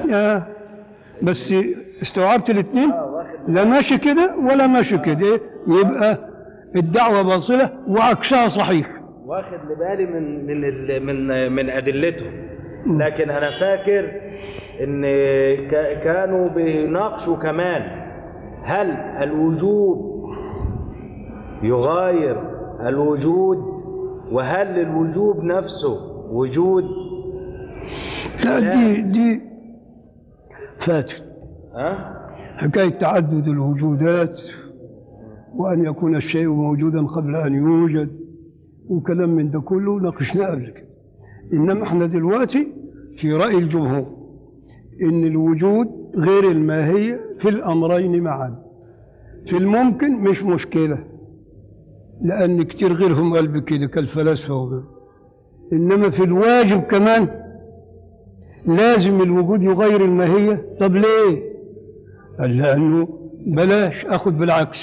آه. بس استوعبت الاثنين لا ماشي كده ولا ماشي كده يبقى الدعوة باطلة وعكسها صحيح واخد لبالي من من ال- من من ادلته لكن انا فاكر ان ك- كانوا بيناقشوا كمان هل الوجوب يغاير الوجود وهل الوجوب نفسه وجود لا دي دي فاتت ها حكاية تعدد الوجودات وأن يكون الشيء موجودا قبل أن يوجد وكلام من ده كله ناقشناه قبل كده إنما احنا دلوقتي في رأي الجمهور إن الوجود غير الماهية في الأمرين معا في الممكن مش مشكلة لأن كتير غيرهم قال بكده كالفلاسفة وغيره إنما في الواجب كمان لازم الوجود يغير الماهية طب ليه؟ قال لأنه بلاش أخذ بالعكس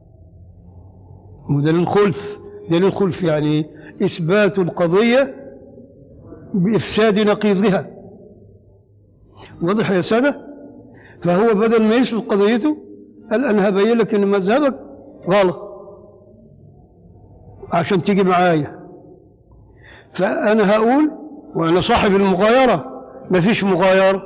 وده للخلف ده للخلف يعني إثبات القضية بإفساد نقيضها واضح يا سادة فهو بدل ما يثبت قضيته قال أنا هبين لك إن مذهبك غلط عشان تيجي معايا فأنا هقول وأنا صاحب المغايرة مفيش مغايرة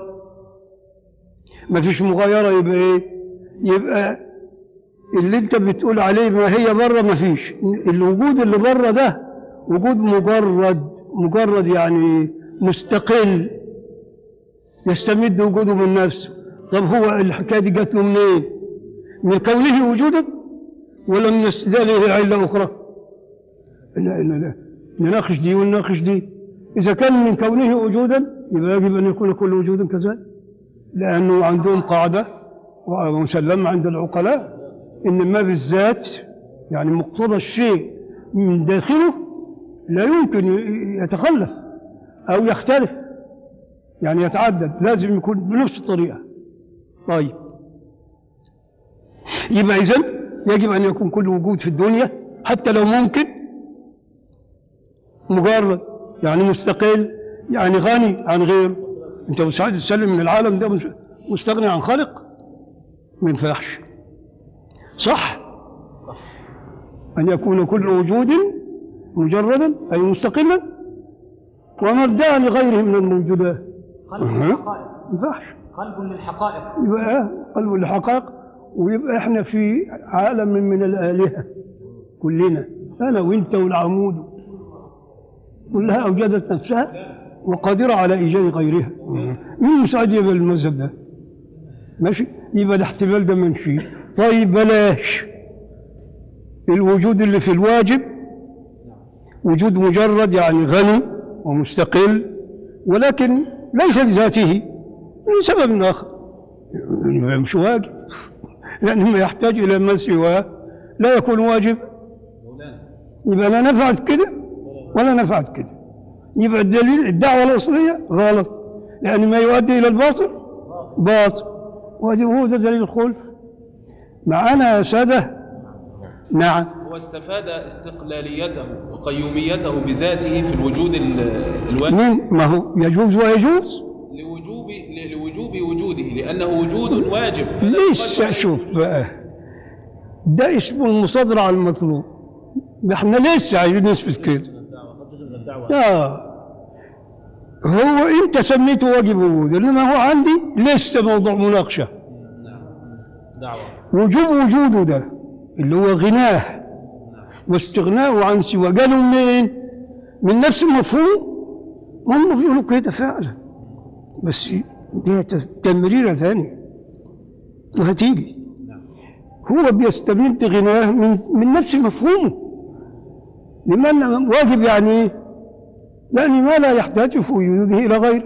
مفيش مغايرة يبقى إيه؟ يبقى اللي أنت بتقول عليه ما هي بره مفيش الوجود اللي بره ده وجود مجرد مجرد يعني مستقل يستمد وجوده من نفسه طب هو الحكاية دي جات له منين؟ من كونه وجودا ولا من استدلاله علة أخرى؟ لا لا لا نناقش دي ونناقش دي إذا كان من كونه وجودا يبقى يجب أن يكون كل وجود كذلك لأنه عندهم قاعدة ومسلمة عند العقلاء إن ما بالذات يعني مقتضى الشيء من داخله لا يمكن يتخلف أو يختلف يعني يتعدد لازم يكون بنفس الطريقة طيب يبقى إذن يجب أن يكون كل وجود في الدنيا حتى لو ممكن مجرد يعني مستقل يعني غني عن غيره انت مش عايز تسلم من العالم ده مش- مستغني عن خالق ما ينفعش صح ان يكون كل وجود مجردا اي مستقلا ومبدأ لغيره من الموجودات قلب أها. للحقائق ما ينفعش قلب للحقائق يبقى قلب الحقائق ويبقى احنا في عالم من الآلهة كلنا أنا وأنت والعمود كلها أوجدت نفسها وقادرة على إيجاد غيرها مين مساعد يبقى المذهب ده ماشي يبقى ده احتمال ده منفي طيب بلاش الوجود اللي في الواجب وجود مجرد يعني غني ومستقل ولكن ليس لذاته لسبب آخر مش واجب لأنه ما يحتاج إلى ما سواه لا يكون واجب يبقى لا نفعت كده ولا نفعت كده يبقى الدليل الدعوة الأصلية غلط لأن ما يؤدي إلى الباطل باطل وهذا هو ده دليل الخلف معنا يا سادة نعم هو استفاد استقلاليته وقيوميته بذاته في الوجود ال- الواحد مين ما هو يجوز ويجوز لوجوب لوجوب وجوده لأنه وجود واجب فلا لسه يقال شوف بقى ده اسمه المصادرة على المطلوب احنا لسه عايزين نثبت كده اه هو انت سميته واجب وجود انما هو عندي لسه موضوع مناقشه دعوة وجوب وجوده ده اللي هو غناه واستغناءه عن سوى قالوا منين؟ من نفس المفهوم هم بيقولوا كده فعلا بس دي تمريرة ثانية وهتيجي هو بيستمد غناه من, من نفس مفهومه لمن واجب يعني ايه؟ يعني ما لا يحتاج في وجوده إلى غيره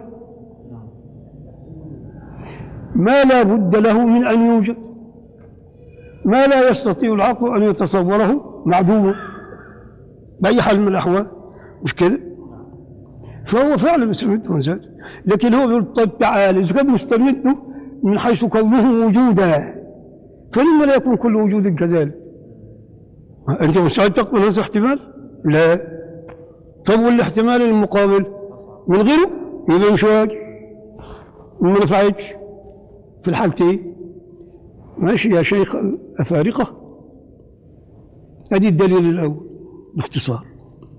ما لا بد له من أن يوجد ما لا يستطيع العقل أن يتصوره معدوما بأي حال من الأحوال مش كده فهو فعلا مستمد من ذاته لكن هو بيقول طيب تعالى إذا كان مستمد من حيث كونه وجودا فلما لا يكون كل وجود كذلك أنت مستعد تقبل هذا الاحتمال؟ لا طب والاحتمال المقابل من غيره يبقى مش واجب وما نفعتش في الحالتين ماشي يا شيخ الأفارقة أدي الدليل الأول باختصار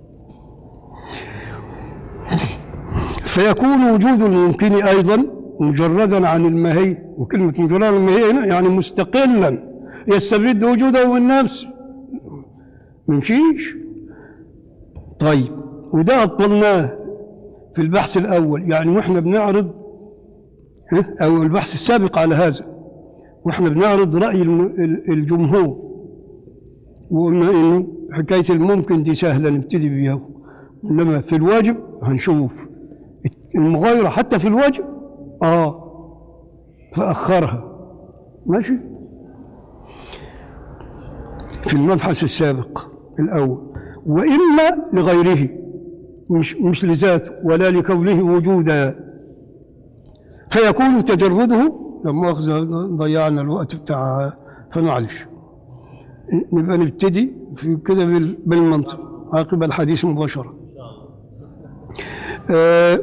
فيكون وجود الممكن أيضا مجردا عن المهي وكلمة مجرد عن المهي هنا يعني مستقلا يستبد وجوده من نفسه ممشيش طيب وده أطلناه في البحث الأول يعني وإحنا بنعرض ها، أو البحث السابق على هذا وإحنا بنعرض رأي الم- ال- الجمهور وقلنا إنه حكاية الممكن دي سهلة نبتدي بيها إنما في الواجب هنشوف المغايرة حتى في الواجب آه فأخرها ماشي في المبحث السابق الأول وإما لغيره مش, مش لذاته ولا لكونه وجودا فيكون تجرده لما أخذ ضيعنا الوقت بتاع فمعلش نبقى نبتدي في كده بال- بالمنطق عقب الحديث مباشرة آه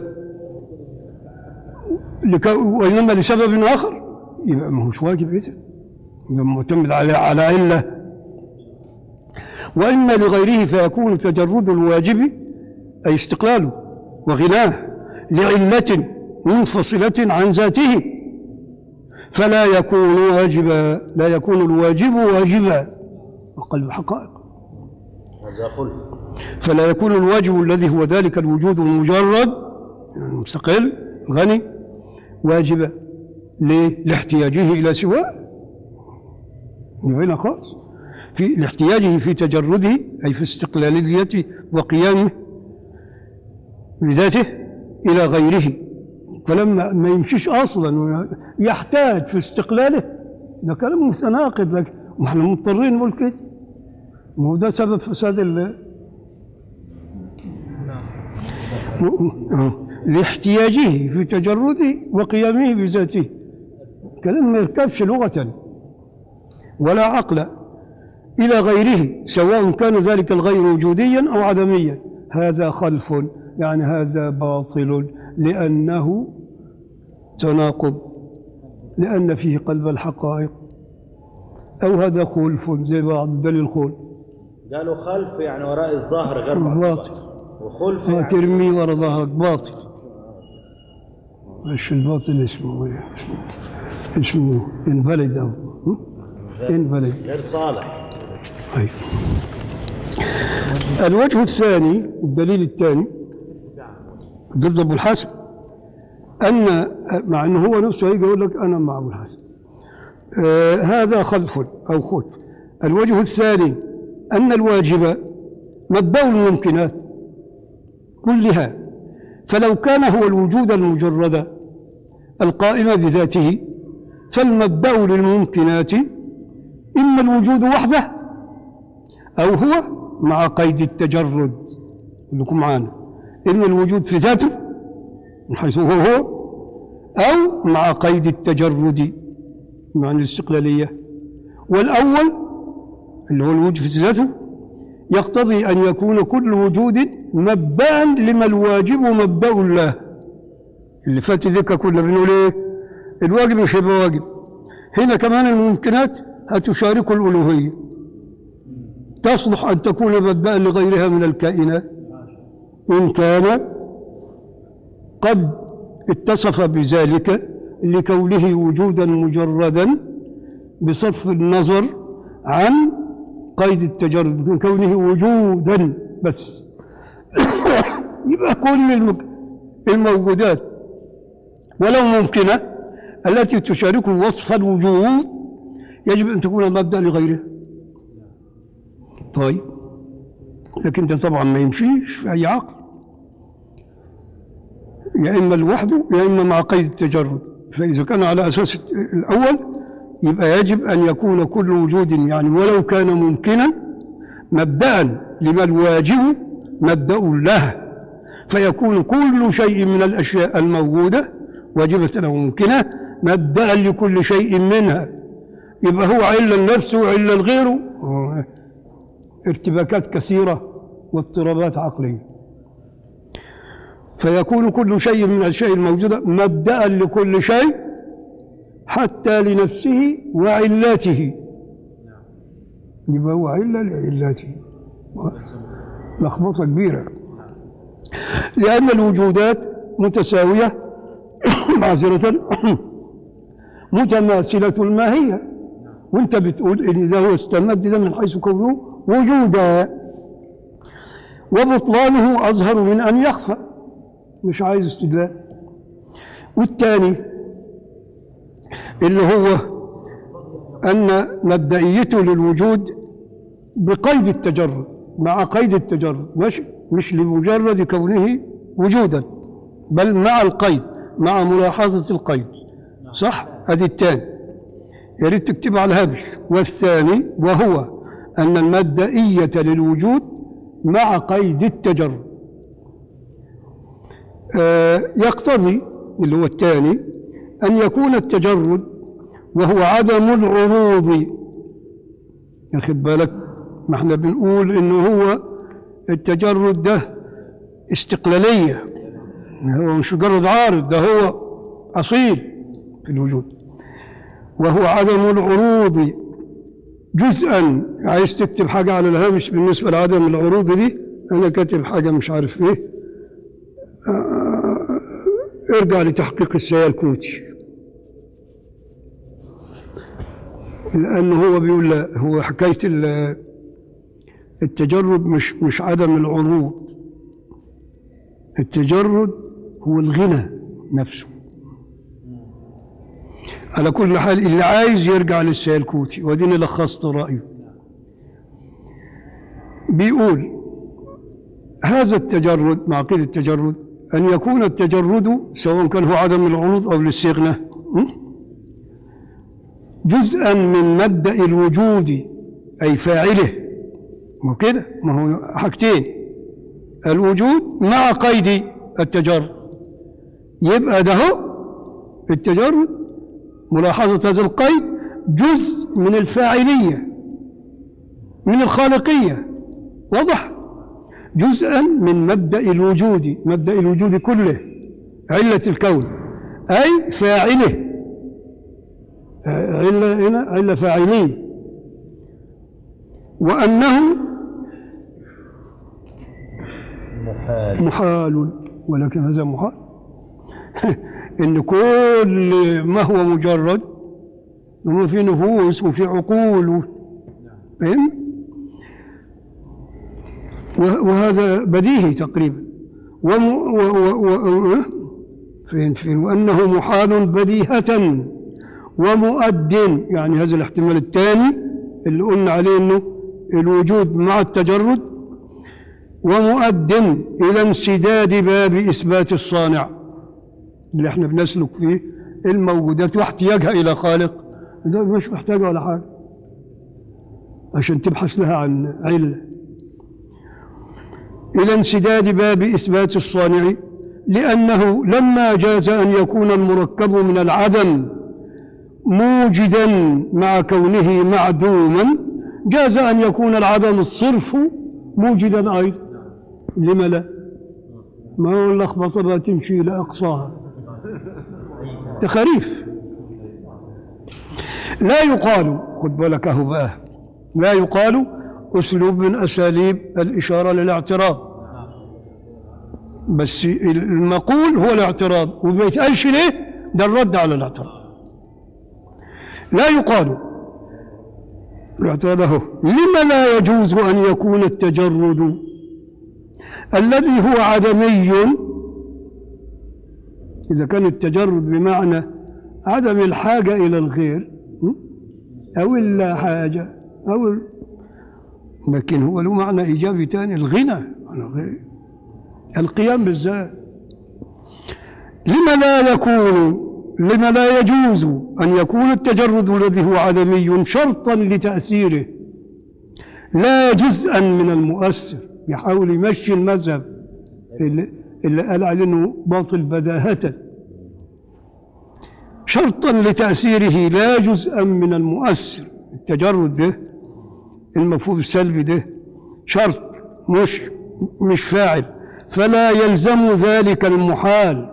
لك وإنما لسبب آخر يبقى ما هوش واجب إذا يبقى معتمد على على علة وإما لغيره فيكون تجرد الواجب أي استقلاله وغناه لعلة منفصلة عن ذاته فلا يكون واجبا لا يكون الواجب واجبا أقل الحقائق هذا خلف فلا يكون الواجب الذي هو ذلك الوجود المجرد يعني مستقل غني واجبا ليه؟ لاحتياجه إلى سواه يبين خالص في لاحتياجه في تجرده أي في استقلاليته وقيامه بذاته إلى غيره فلما ما يمشيش أصلا يحتاج في استقلاله ده كلام متناقض لكن ما احنا مضطرين نقول كده ما هو ده سبب فساد ال آه. لاحتياجه في تجرده وقيامه بذاته كلام ما يركبش لغة ولا عقل إلى غيره سواء كان ذلك الغير وجوديا أو عدميا هذا خلف يعني هذا باطل لأنه تناقض لأن فيه قلب الحقائق أو هذا خلف زي بعض دليل خلف قالوا خلف يعني وراء الظهر غير بعض باطل وخلف آه، يعني ترمي ورا ظهرك باطل ايش الباطل اسمه ايه اسمه اسمه انفاليد او انفاليد غير صالح أيوة. الوجه الثاني الدليل الثاني ضد ابو الحسن ان مع انه هو نفسه هيجي يقول لك انا مع ابو الحسن آه هذا خلف او خلف الوجه الثاني ان الواجب مبدأ الممكنات كلها فلو كان هو الوجود المجرد القائم بذاته فالمبدأ للممكنات إما الوجود وحده أو هو مع قيد التجرد لكم معانا إما الوجود في ذاته من حيث هو هو أو مع قيد التجرد معنى الاستقلالية والأول اللي هو الوجود في ذاته يقتضي أن يكون كل وجود مبدأ لما الواجب مبدأ له اللي فات ذيك كنا بنقول ايه الواجب مش هيبقى واجب هنا كمان الممكنات هتشارك الألوهية تصلح أن تكون مبدأ لغيرها من الكائنات إن كان قد اتصف بذلك لكونه وجودا مجردا بصرف النظر عن قيد التجرد من كونه وجودا بس يبقى كل المك- الموجودات ولو ممكنة التي تشارك وصف الوجود يجب أن تكون مبدأ لغيرها طيب لكن ده طبعا ما يمشيش في أي عقل يا إما لوحده يا إما مع قيد التجرد فإذا كان على أساس الأول يبقى يجب أن يكون كل وجود يعني ولو كان ممكنا مبدأ لما الواجب مبدأ له فيكون كل شيء من الأشياء الموجودة واجبة أو ممكنة مبدأ لكل شيء منها يبقى هو علة لنفسه وعلة لغيره آه، ارتباكات كثيرة واضطرابات عقلية فيكون كل شيء من الأشياء الموجودة مبدأ لكل شيء حتى لنفسه وعلته يبقى هو علة لعلته لخبطة كبيرة لأن الوجودات متساوية معذرة متماثلة الماهية وانت بتقول ان ده هو استمد ده من حيث كونه وجودا وبطلانه اظهر من ان يخفى مش عايز استدلال والثاني اللي هو ان مبدئيته للوجود بقيد التجرد مع قيد التجرد مش مش لمجرد كونه وجودا بل مع القيد مع ملاحظة القيد صح؟ ادي الثاني يا ريت تكتب على الهامش والثاني وهو أن المبدئية للوجود مع قيد التجرد آه، يقتضي اللي هو الثاني أن يكون التجرد وهو عدم العروض ياخد بالك ما احنا بنقول انه هو التجرد ده استقلالية هو مش مجرد عارض ده هو أصيل في الوجود وهو عدم العروض جزءا عايز تكتب حاجة على الهامش بالنسبة لعدم العروض دي أنا كاتب حاجة مش عارف إيه آه، ارجع لتحقيق السيالكوتي لأنه هو بيقول لا هو حكاية ال- التجرد مش مش عدم العروض التجرد هو الغنى نفسه على كل حال اللي عايز يرجع للسيالكوتي وديني لخصت رأيه بيقول هذا التجرد مع قيد التجرد أن يكون التجرد سواء كان هو عدم العروض أو الاستغناء م? جزءا من مبدأ الوجود أي فاعله ما كده ما هو حاجتين الوجود مع قيد التجرد يبقى ده هو التجرد ملاحظة هذا القيد جزء من الفاعلية من الخالقية واضح جزءا من مبدأ الوجود مبدأ الوجود كله علة الكون أي فاعله آه، علة هنا علة فاعلية وأنه محال محال ولكن هذا محال ان كل ما هو مجرد وما في نفوس وفي عقول و- فهم و- وهذا بديهي تقريبا وم و و و فين فين وانه محال بديهة ومؤد يعني هذا الاحتمال الثاني اللي قلنا عليه انه الوجود مع التجرد ومؤد إلى انسداد باب إثبات الصانع اللي احنا بنسلك فيه الموجودات واحتياجها إلى خالق ده مش محتاجة ولا حاجة عشان تبحث لها عن علة إلى انسداد باب إثبات الصانع لأنه لما جاز أن يكون المركب من العدم موجدا مع كونه معدوما جاز أن يكون العدم الصرف موجدا أيضا لما لا ما هو اللخبطة بقى تمشي لأقصاها تخاريف لا يقال خد بالك اهو بقى لا يقال أسلوب من أساليب الإشارة للاعتراض بس المقول هو الاعتراض وما يتقالش ليه ده الرد على الاعتراض لا يقال الاعتراض اهو لما لا يجوز أن يكون التجرد الذي هو عدمي إذا كان التجرد بمعنى عدم الحاجة إلى الغير م? أو اللا حاجة أو ال... لكن هو له معنى إيجابي تاني الغنى عن الغير القيام بالذات لما لا يكون لما لا يجوز أن يكون التجرد الذي هو عدمي شرطا لتأثيره لا جزءا من المؤثر يحاول يمشي المذهب اللي, اللي قال عليه انه باطل بداهة شرطا لتأثيره لا جزءا من المؤثر التجرد ده المفهوم السلبي ده شرط مش مش فاعل فلا يلزم ذلك المحال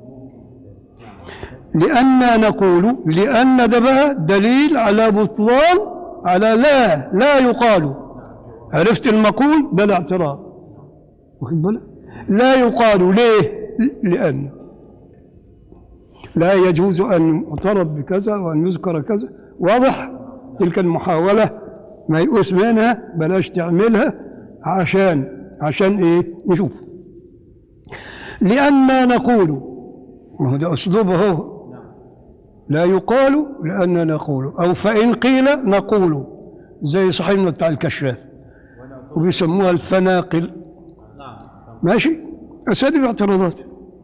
لأن نقول لأن ده بقى دليل على بطلان على لا لا يقال عرفت المقول بلا اعتراض واخد بالك لا يقال ليه لأن لا يجوز أن يعترف بكذا وأن يذكر كذا واضح تلك المحاولة ما يؤس منها بلاش تعملها عشان عشان ايه نشوف لأننا نقول ما هو ده أسلوب هو لا يقال لأننا نقول أو فإن قيل نقول زي صاحبنا بتاع الكشاف وبيسموها الفناقل ماشي أساليب اعتراضات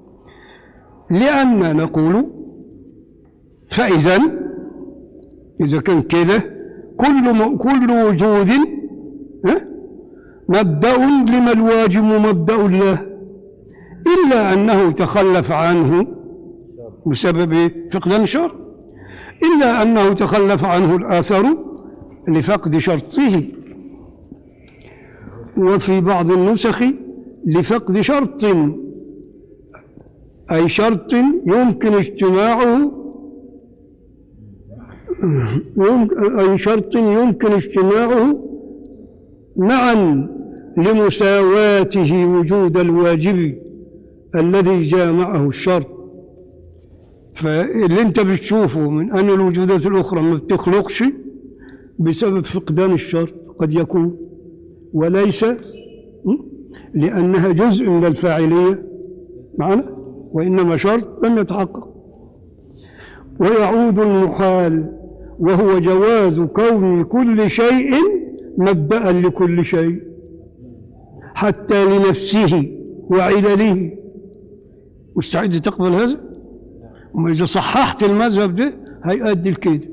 لأن نقول فإذا إذا كان كده كل م- كل وجود ها، مبدأ لما الواجب مبدأ له إلا أنه تخلف عنه بسبب فقدان شرط إلا أنه تخلف عنه الآثر لفقد شرطه وفي بعض النسخ لفقد شرط أي شرط يمكن اجتماعه يمكن أي شرط يمكن اجتماعه معا لمساواته وجود الواجب الذي جامعه الشرط فاللي انت بتشوفه من أن الوجودات الأخرى ما بتخلقش بسبب فقدان الشرط قد يكون وليس م? لأنها جزء من الفاعلية معنا وإنما شرط لم يتحقق ويعود المحال وهو جواز كون كل شيء مبدأ لكل شيء حتى لنفسه وعلله مستعد تقبل هذا؟ وما إذا صححت المذهب ده هيؤدي لكده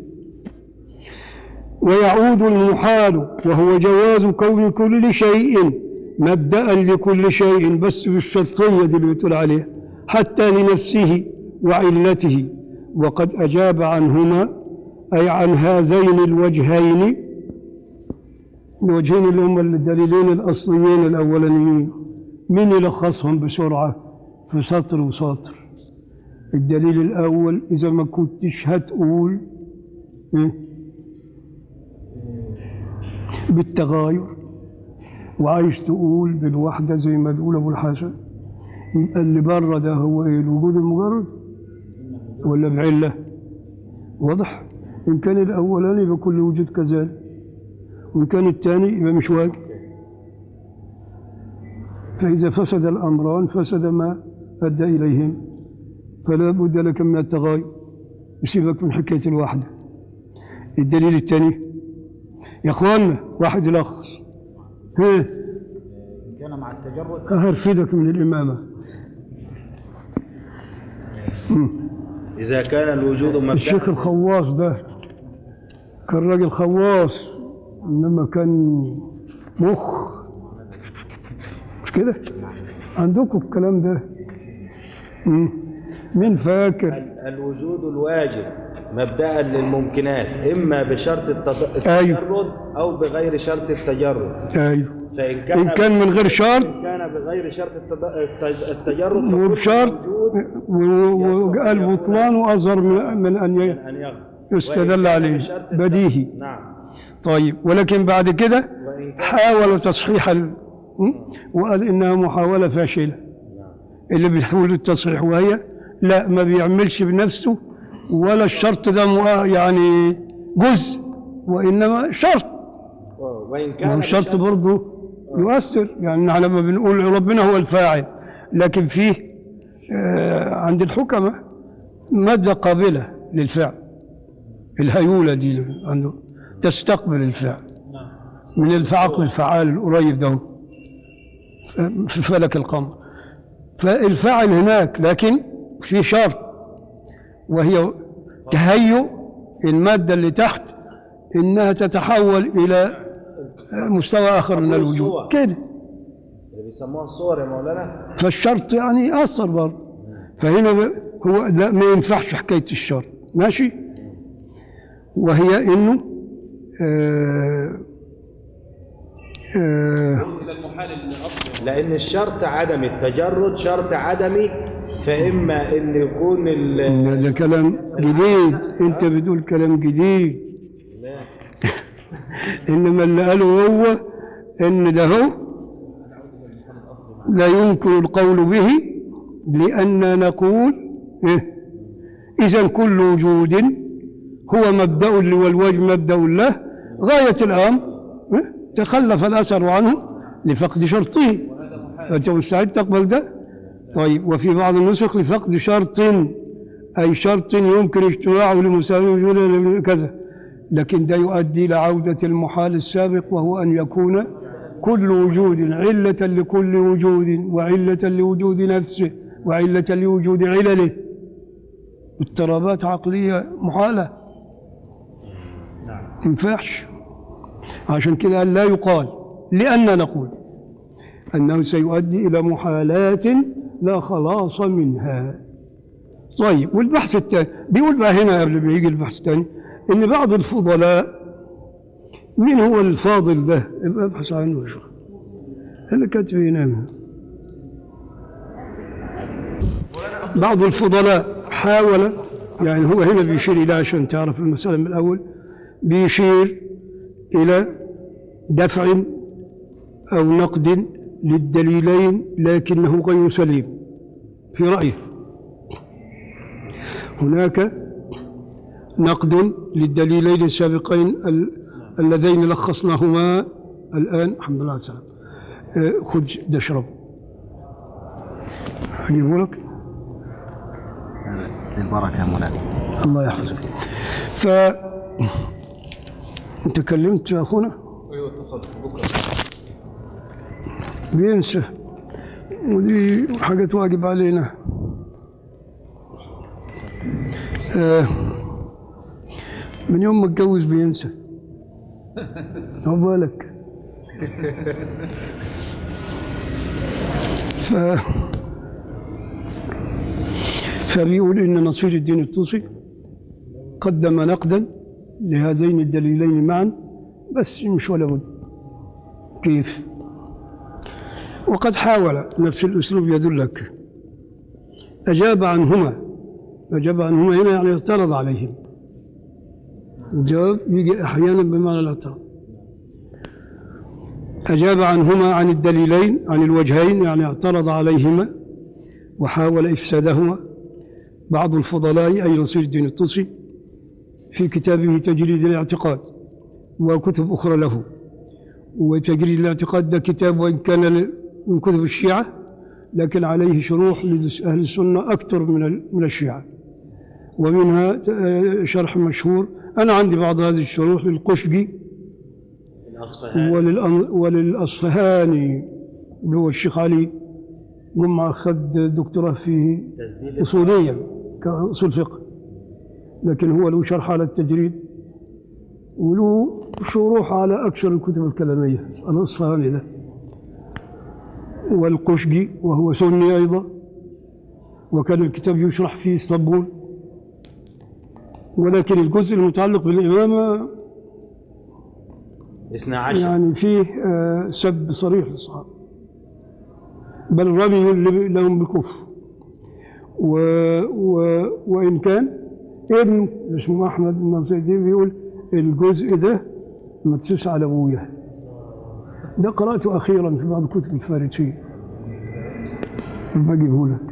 ويعود المحال وهو جواز كون كل شيء مبدأ لكل شيء بس بالشرطية دي اللي بتقول عليها حتى لنفسه وعلته وقد أجاب عنهما أي عن هذين الوجهين الوجهين اللي هم الدليلين الأصليين الأولانيين مين يلخصهم بسرعة في سطر وسطر الدليل الأول إذا ما كنتش هتقول إيه؟ بالتغاير وعايز تقول بالوحدة زي ما بيقول أبو الحسن يبقى اللي بره ده هو إيه الوجود المجرد ولا بعلة واضح إن كان الأولاني يبقى كل وجود كذلك وإن كان الثاني يبقى مش واجب فإذا فسد الأمران فسد ما أدى إليهم فلا بد لك من التغاير يسيبك من حكاية الوحدة الدليل الثاني يا اخوانا واحد يلخص ها كان مع التجرد هرفدك من الإمامة إذا كان الوجود مبدأ الشيخ الخواص ده كان راجل خواص إنما كان مخ مش كده؟ عندكم الكلام ده مم. مين فاكر؟ الوجود الواجب مبدأ للممكنات إما بشرط التض- أيوه. التجرد أو بغير شرط التجرد أيوه فإن كان إن كان من غير شرط إن كان بغير شرط التد- التج- التجرد فكل وبشرط موجود وقال بطلان أصغر من من أن ي- أن يغفر يستدل وإن كان عليه بشرط الت- بديهي نعم طيب ولكن بعد كده وإن كان حاول تصحيح ال... م? وقال إنها محاولة فاشلة اللي بيحاول التصحيح وهي لا ما بيعملش بنفسه ولا الشرط ده مؤ- يعني جزء وإنما شرط وإن ما هو كان الشرط بشرط- برضه يؤثر يعني على ما بنقول ربنا هو الفاعل لكن فيه آه، عند الحكمة مادة قابلة للفعل الهيولة دي اللي عنده تستقبل الفعل من العقل الفعال القريب ده في فلك القمر فالفاعل هناك لكن في شرط وهي تهيؤ المادة اللي تحت إنها تتحول إلى مستوى آخر من الوجود الصور. كده اللي بيسموها الصور يا مولانا فالشرط يعني يأثر برضه فهنا ب- هو لا ما ينفعش حكاية الشرط ماشي وهي إنه آه آه إلى المحال الأصلي لان الشرط عدمي التجرد شرط عدمي فاما ان يكون ال ده, ده كلام جديد انت بتقول كلام جديد انما اللي قاله هو ان ده هو لا يمكن القول به لأننا نقول إيه؟ إذا كل وجود هو مبدأ لي والوجه مبدأ له غاية الأمر إيه؟ تخلف الأثر عنه لفقد شرطه فأنت مستعد تقبل ده طيب وفي بعض النسخ لفقد شرط أي شرط يمكن اجتماعه لمساوي وجود كذا لكن ده يؤدي إلى عودة المحال السابق وهو أن يكون كل وجود علة لكل وجود وعلة لوجود نفسه وعلة لوجود علله اضطرابات عقلية محالة ينفعش عشان كده قال لا يقال لأن نقول أنه سيؤدي إلى محالات لا خلاص منها طيب والبحث الثاني بيقول بقى هنا قبل ما يجي البحث الثاني ان بعض الفضلاء مين هو الفاضل ده يبقى ابحث عنه يا شيخ انا كاتب هنا بعض الفضلاء حاول يعني هو هنا بيشير الى عشان تعرف المساله من الاول بيشير الى دفع او نقد للدليلين لكنه غير سليم في رايه هناك نقد للدليلين السابقين ال- اللذين لخصناهما الآن الحمد لله على السلامة آه، خذ ده اشرب أجيبه لك للبركة يا مولانا الله يحفظك ف أنت كلمت يا أخونا أيوة اتصلت بكرة بينسى ودي حاجة واجب علينا آه من يوم ما اتجوز بينسى هو بالك ف فبيقول ان نصير الدين الطوسي قدم نقدا لهذين الدليلين معا بس مش ولا بد كيف؟ وقد حاول نفس الأسلوب يدلك أجاب عنهما أجاب عنهما هنا يعني اعترض عليهم الجواب يجي أحيانا بمعنى الاعتراض أجاب عنهما عن الدليلين عن الوجهين يعني اعترض عليهما وحاول إفسادهما بعض الفضلاء أي نصير الدين الطوسي في كتابه تجريد الاعتقاد وكتب أخرى له وتجريد الاعتقاد ده كتاب وإن كان من كتب الشيعة لكن عليه شروح لأهل السنة أكثر من ال- من الشيعة ومنها آه، شرح مشهور أنا عندي بعض هذه الشروح للقشقي الاصفهاني وللأن- وللأصفهاني اللي هو الشيخ علي جمعة أخذ دكتوراه في تسديد أصوليا كأصول فقه لكن هو له شرح على التجريد وله شروح على أكثر الكتب الكلامية الأصفهاني ده والقشقي وهو سني أيضا وكان الكتاب يشرح في اسطنبول ولكن الجزء المتعلق بالإمامة اثنا عشر يعني فيه آه، سب صريح للصحابة بل رمي ل- لهم بالكفر و... و... وإن كان ابن اسمه أحمد بن ناصر الدين بيقول الجزء ده مدسوس على أبويا ده قرأته أخيرا في بعض كتب الفارسية بجيبه لك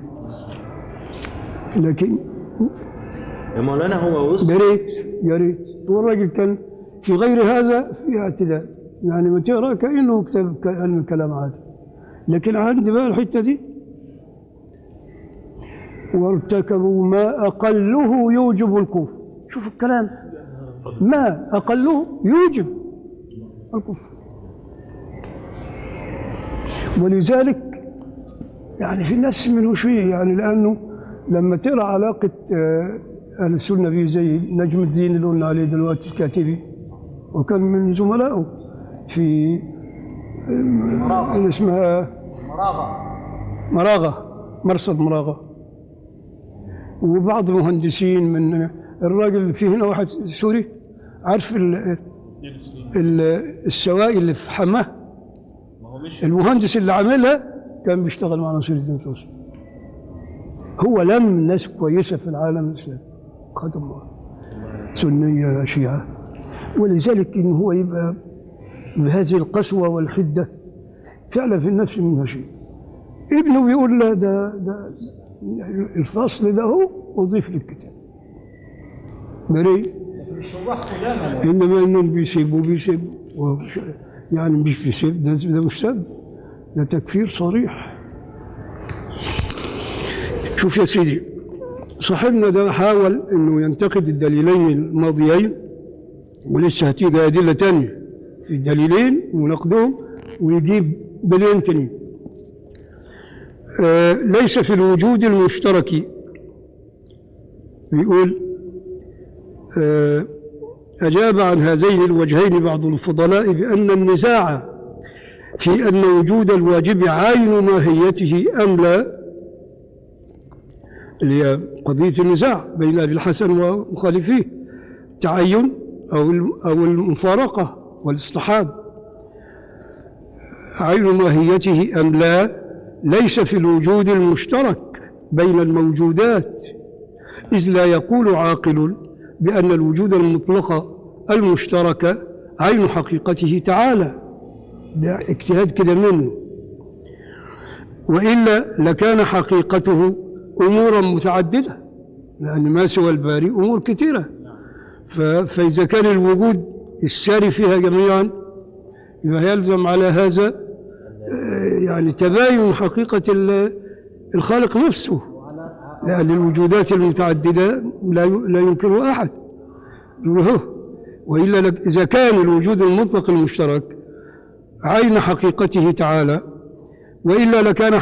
لكن يا مولانا هو وصل يا ريت يا ريت هو الراجل كان في غير هذا في اعتدال يعني ما تقرا كانه كتاب ك- علم كلام عادي لكن عندي بقى الحته دي وارتكبوا ما اقله يوجب الكفر شوف الكلام ما اقله يوجب الكفر ولذلك يعني في النفس منه شيء يعني لانه لما ترى علاقه آه، اهل السنه به زي نجم الدين اللي قلنا عليه دلوقتي الكاتبي وكان من زملائه في آه، اللي اسمها مراغه مرصد مراغه وبعض المهندسين من الراجل في هنا واحد سوري عارف ال- ال- السوائل اللي في حماه هو مش المهندس اللي عاملها كان بيشتغل مع نصير الدين توسي هو لم ناس كويسه في العالم الاسلامي خدم الله سنيه شيعه ولذلك ان هو يبقى بهذه القسوه والحده فعلا في النفس منها شيء ابنه بيقول لا ده ده الفصل ده هو اضيف للكتاب بريء انما انهم بيسيبوا بيسيبوا وش- يعني مش بيسيب ده ده مش سب ده تكفير صريح شوف يا سيدي صاحبنا ده حاول انه ينتقد الدليلين الماضيين ولسه هتيجي ادله تانية في الدليلين ونقدهم ويجيب دليلين تانيين آه ليس في الوجود المشترك بيقول آه أجاب عن هذين الوجهين بعض الفضلاء بأن النزاع في أن وجود الواجب عين ماهيته أم لا اللي هي قضية النزاع بين أبي الحسن ومخالفيه تعين أو أو المفارقة والاصطحاب عين ماهيته أم لا ليس في الوجود المشترك بين الموجودات إذ لا يقول عاقل بأن الوجود المطلق المشترك عين حقيقته تعالى ده اجتهاد كده منه وإلا لكان حقيقته أمورا متعددة لأن ما سوى الباري أمور كثيرة ف- فإذا كان الوجود الساري فيها جميعا يبقى يلزم على هذا آه، يعني تباين حقيقة ال- الخالق نفسه لأن الوجودات المتعددة لا ي- لا ينكرها أحد يقول هو وإلا لك إذا كان الوجود المطلق المشترك عين حقيقته تعالى وإلا لكان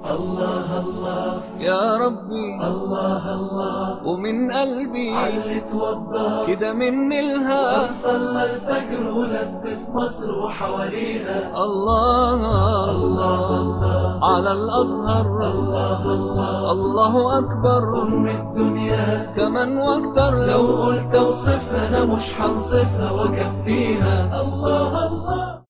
يا ربي الله الله ومن قلبي علت وضى كده من الها صلى الفجر ولف في مصر وحواليها الله الله على الأزهر الله الله الله أكبر أم الدنيا كمان واكتر لو لو قلت اوصفها انا مش هنصفها واكفيها الله الله